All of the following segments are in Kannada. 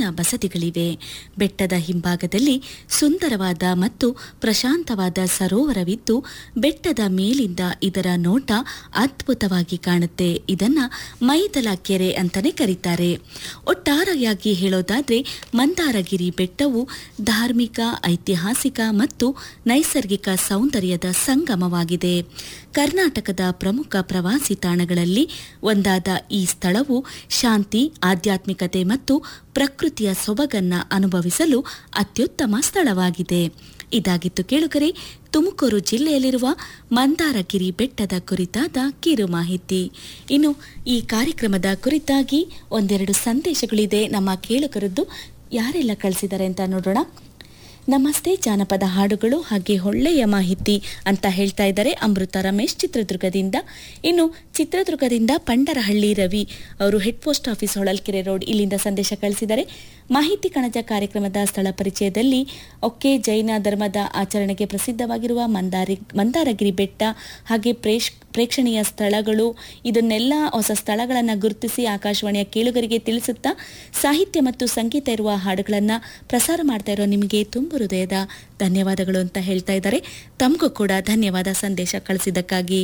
ಬಸದಿಗಳಿವೆ ಬೆಟ್ಟದ ಹಿಂಭಾಗದಲ್ಲಿ ಸುಂದರವಾದ ಮತ್ತು ಪ್ರಶಾಂತವಾದ ಸರೋವರವಿದ್ದು ಬೆಟ್ಟದ ಮೇಲಿಂದ ಇದರ ನೋಟ ಅದ್ಭುತವಾಗಿ ಕಾಣುತ್ತೆ ಇದನ್ನ ಮೈದಲ ಕೆರೆ ಅಂತಾನೆ ಕರೀತಾರೆ ಒಟ್ಟಾರೆಯಾಗಿ ಹೇಳೋದಾದ್ರೆ ಮಂದಾರಗಿರಿ ಬೆಟ್ಟವು ಧಾರ್ಮಿಕ ಐತಿಹಾಸಿಕ ಮತ್ತು ನೈಸರ್ಗಿಕ ಸೌಂದರ್ಯದ ಸಂಗಮವಾಗಿದೆ ಕರ್ನಾಟಕದ ಪ್ರಮುಖ ಪ್ರವಾಸಿ ತಾಣಗಳಲ್ಲಿ ಒಂದಾದ ಈ ಸ್ಥಳವು ಶಾಂತಿ ಆಧ್ಯಾತ್ಮಿಕತೆ ಮತ್ತು ಪ್ರಕೃತಿಯ ಸೊಬಗನ್ನ ಅನುಭವಿಸಲು ಅತ್ಯುತ್ತಮ ಸ್ಥಳವಾಗಿದೆ ಇದಾಗಿತ್ತು ಕೇಳುಗರೆ ತುಮಕೂರು ಜಿಲ್ಲೆಯಲ್ಲಿರುವ ಮಂದಾರಗಿರಿ ಬೆಟ್ಟದ ಕುರಿತಾದ ಕಿರು ಮಾಹಿತಿ ಇನ್ನು ಈ ಕಾರ್ಯಕ್ರಮದ ಕುರಿತಾಗಿ ಒಂದೆರಡು ಸಂದೇಶಗಳಿದೆ ನಮ್ಮ ಕೇಳುಗರದ್ದು ಯಾರೆಲ್ಲ ಕಳಿಸಿದ್ದಾರೆ ಅಂತ ನೋಡೋಣ ನಮಸ್ತೆ ಜಾನಪದ ಹಾಡುಗಳು ಹಾಗೆ ಒಳ್ಳೆಯ ಮಾಹಿತಿ ಅಂತ ಹೇಳ್ತಾ ಇದ್ದಾರೆ ಅಮೃತ ರಮೇಶ್ ಚಿತ್ರದುರ್ಗದಿಂದ ಇನ್ನು ಚಿತ್ರದುರ್ಗದಿಂದ ಪಂಡರಹಳ್ಳಿ ರವಿ ಅವರು head post office Holalkere road ಇಲ್ಲಿಂದ ಸಂದೇಶ ಕಳಿಸಿದ್ದಾರೆ ಮಾಹಿತಿ ಕಣಜ ಕಾರ್ಯಕ್ರಮದ ಸ್ಥಳ ಪರಿಚಯದಲ್ಲಿ ಒಕೆ ಜೈನ ಧರ್ಮದ ಆಚರಣೆಗೆ ಪ್ರಸಿದ್ಧವಾಗಿರುವ ಮಂದಾರಿ ಮಂದಾರಗಿರಿ ಬೆಟ್ಟ ಹಾಗೆ ಪ್ರೇಷ್ ಪ್ರೇಕ್ಷಣೀಯ ಸ್ಥಳಗಳು ಇದನ್ನೆಲ್ಲ ಹೊಸ ಸ್ಥಳಗಳನ್ನು ಗುರುತಿಸಿ ಆಕಾಶವಾಣಿಯ ಕೇಳುಗರಿಗೆ ತಿಳಿಸುತ್ತಾ ಸಾಹಿತ್ಯ ಮತ್ತು ಸಂಗೀತ ಇರುವ ಹಾಡುಗಳನ್ನು ಪ್ರಸಾರ ಮಾಡ್ತಾ ಇರೋ ನಿಮಗೆ ತುಂಬ ಹೃದಯದ ಧನ್ಯವಾದಗಳು ಅಂತ ಹೇಳ್ತಾ ಇದ್ದಾರೆ ತಮಗೂ ಕೂಡ ಧನ್ಯವಾದ ಸಂದೇಶ ಕಳಿಸಿದ್ದಕ್ಕಾಗಿ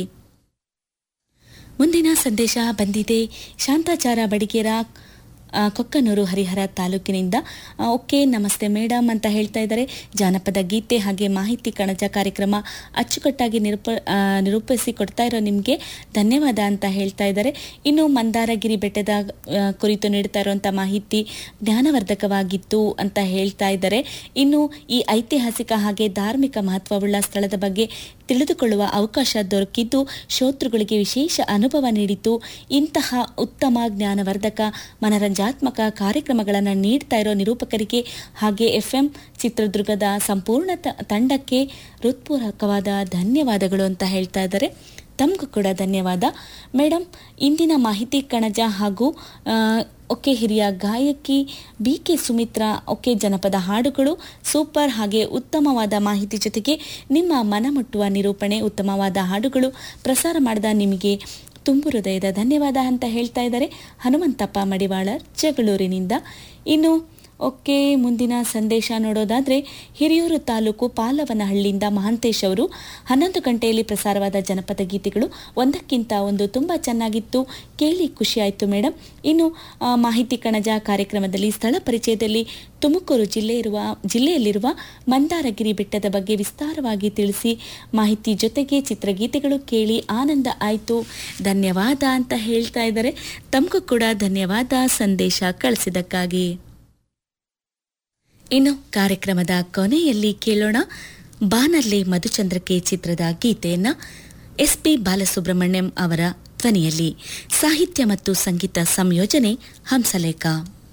ಮುಂದಿನ ಸಂದೇಶ ಬಂದಿದೆ ಶಾಂತಾಚಾರ ಬಡಿಗೇರ ಆ, ಕೊಕ್ಕನೂರು ಹರಿಹರ ತಾಲೂಕಿನಿಂದ ಆ, ಓಕೆ ನಮಸ್ತೆ ಮೇಡಮ್ ಅಂತ ಹೇಳ್ತಾ ಇದ್ದಾರೆ ಜಾನಪದ ಗೀತೆ ಹಾಗೆ ಮಾಹಿತಿ ಕಣಜ ಕಾರ್ಯಕ್ರಮ ಅಚ್ಚುಕಟ್ಟಾಗಿ ನಿರೂಪ ಆ, ನಿರೂಪಿಸಿ ಕೊಡ್ತಾ ಇರೋ ನಿಮಗೆ ಧನ್ಯವಾದ ಅಂತ ಹೇಳ್ತಾ ಇದ್ದಾರೆ ಇನ್ನು ಮಂದಾರಗಿರಿ ಬೆಟ್ಟದ ಆ, ಕುರಿತು ನೀಡ್ತಾ ಇರುವಂಥ ಮಾಹಿತಿ ಜ್ಞಾನವರ್ಧಕವಾಗಿತ್ತು ಅಂತ ಹೇಳ್ತಾ ಇದ್ದಾರೆ ಇನ್ನು ಈ ಐತಿಹಾಸಿಕ ಹಾಗೆ ಧಾರ್ಮಿಕ ಮಹತ್ವವುಳ್ಳ ಸ್ಥಳದ ಬಗ್ಗೆ ತಿಳಿದುಕೊಳ್ಳುವ ಅವಕಾಶ ದೊರಕಿದ್ದು ಶ್ರೋತೃಗಳಿಗೆ ವಿಶೇಷ ಅನುಭವ ನೀಡಿತು ಇಂತಹ ಉತ್ತಮ ಜ್ಞಾನವರ್ಧಕ ಮನರಂಜಾತ್ಮಕ ಕಾರ್ಯಕ್ರಮಗಳನ್ನು ನೀಡ್ತಾ ಇರೋ ನಿರೂಪಕರಿಗೆ ಹಾಗೆ ಎಫ್ಎಂ ಚಿತ್ರದುರ್ಗದ ಸಂಪೂರ್ಣ ತ- ತಂಡಕ್ಕೆ ಹೃತ್ಪೂರ್ವಕವಾದ ಧನ್ಯವಾದಗಳು ಅಂತ ಹೇಳ್ತಾ ಇದ್ದಾರೆ ತಮಗೂ ಕೂಡ ಧನ್ಯವಾದ ಮೇಡಮ್ ಇಂದಿನ ಮಾಹಿತಿ ಕಣಜ ಹಾಗೂ ಆ, ಒಕೆ ಹಿರಿಯ ಗಾಯಕಿ ಬಿ ಕೆ ಸುಮಿತ್ರಾ ಒಕೆ ಜನಪದ ಹಾಡುಗಳು ಸೂಪರ್ ಹಾಗೆ ಉತ್ತಮವಾದ ಮಾಹಿತಿ ಜೊತೆಗೆ ನಿಮ್ಮ ಮನಮುಟ್ಟುವ ನಿರೂಪಣೆ ಉತ್ತಮವಾದ ಹಾಡುಗಳು ಪ್ರಸಾರ ಮಾಡಿದ ನಿಮಗೆ ತುಂಬು ಹೃದಯದ ಧನ್ಯವಾದ ಅಂತ ಹೇಳ್ತಾ ಇದ್ದಾರೆ ಹನುಮಂತಪ್ಪ ಮಡಿವಾಳರ್ ಜಗಳೂರಿನಿಂದ ಇನ್ನು ಓಕೆ ಮುಂದಿನ ಸಂದೇಶ ನೋಡೋದಾದ್ರೆ ಹಿರಿಯೂರು ತಾಲೂಕು ಪಾಲವನಹಳ್ಳಿಯಿಂದ ಮಹಾಂತೇಶ್ ಅವರು ಹನ್ನೊಂದು ಗಂಟೆಯಲ್ಲಿ ಪ್ರಸಾರವಾದ ಜನಪದ ಗೀತೆಗಳು ಒಂದಕ್ಕಿಂತ ಒಂದು ತುಂಬ ಚೆನ್ನಾಗಿತ್ತು ಕೇಳಿ ಖುಷಿಯಾಯಿತು ಮೇಡಮ್ ಇನ್ನು ಆ, ಮಾಹಿತಿ ಕಣಜ ಕಾರ್ಯಕ್ರಮದಲ್ಲಿ ಸ್ಥಳ ಪರಿಚಯದಲ್ಲಿ ತುಮಕೂರು ಜಿಲ್ಲೆ ಇರುವ ಜಿಲ್ಲೆಯಲ್ಲಿರುವ ಮಂದಾರಗಿರಿ ಬೆಟ್ಟದ ಬಗ್ಗೆ ವಿಸ್ತಾರವಾಗಿ ತಿಳಿಸಿ ಮಾಹಿತಿ ಜೊತೆಗೆ ಚಿತ್ರಗೀತೆಗಳು ಕೇಳಿ ಆನಂದ ಆಯಿತು ಧನ್ಯವಾದ ಅಂತ ಹೇಳ್ತಾ ಇದ್ದಾರೆ ತಮಗೂ ಕೂಡ ಧನ್ಯವಾದ ಸಂದೇಶ ಕಳಿಸಿದ್ದಕ್ಕಾಗಿ ಇನ್ನು ಕಾರ್ಯಕ್ರಮದ ಕೊನೆಯಲ್ಲಿ ಕೇಳೋಣ ಬಾನರ್ಲೆ ಮಧುಚಂದ್ರಕೆ ಚಿತ್ರದ ಗೀತೆಯನ್ನ ಎಸ್ ಪಿ ಬಾಲಸುಬ್ರಹ್ಮಣ್ಯಂ ಅವರ ಧ್ವನಿಯಲ್ಲಿ ಸಾಹಿತ್ಯ ಮತ್ತು ಸಂಗೀತ ಸಂಯೋಜನೆ ಹಂಸಲೇಖ